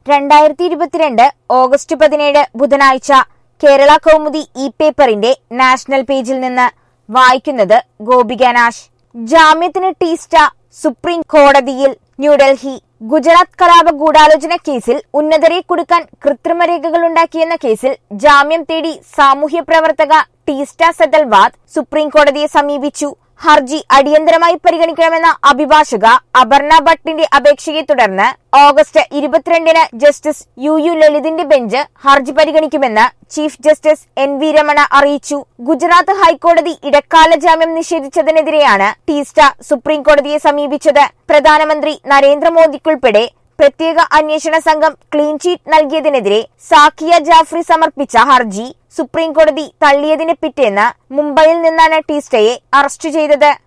രണ്ടായിരത്തി ഇരുപത്തിരണ്ട് ഓഗസ്റ്റ് പതിനേഴ് ബുധനാഴ്ച കേരള കൗമുദി ഇ പേപ്പറിന്റെ നാഷണൽ പേജിൽ നിന്ന് വായിക്കുന്നത് ഗോപിക നാശ് ജാമ്യത്തിന് ടീസ്റ്റ സുപ്രീം കോടതിയിൽ ന്യൂഡൽഹി ഗുജറാത്ത് കലാപ ഗൂഢാലോചന കേസിൽ ഉന്നതരെ കൊടുക്കാൻ കൃത്രിമ രേഖകളുണ്ടാക്കിയെന്ന കേസിൽ ജാമ്യം തേടി സാമൂഹ്യ പ്രവർത്തക ടീസ്റ്റ സെതൽവാദ് സുപ്രീം കോടതിയെ സമീപിച്ചു ഹർജി അടിയന്തരമായി പരിഗണിക്കണമെന്ന അഭിഭാഷക അപർണ ഭട്ടിന്റെ അപേക്ഷയെ തുടർന്ന് ഓഗസ്റ്റ് ഇരുപത്തിരണ്ടിന് ജസ്റ്റിസ് യു യു ലളിതിന്റെ ബെഞ്ച് ഹർജി പരിഗണിക്കുമെന്ന് chief justice N V Ramana അറിയിച്ചു ഗുജറാത്ത് ഹൈക്കോടതി ഇടക്കാല ജാമ്യം നിഷേധിച്ചതിനെതിരെയാണ് ടീസ്റ്റ സുപ്രീം കോടതിയെ സമീപിച്ചത് പ്രധാനമന്ത്രി നരേന്ദ്രമോദിക്കുൾപ്പെടെ പ്രത്യേക അന്വേഷണ സംഘം ക്ലീൻ ചീറ്റ് നൽകിയതിനെതിരെ സാക്കിയ ജാഫ്രി സമർപ്പിച്ച ഹർജി സുപ്രീം കോടതി തള്ളിയതിന് പിറ്റേന്ന് മുംബൈയിൽ നിന്നാണ് ടീസ്റ്റയെ അറസ്റ്റ് ചെയ്തത്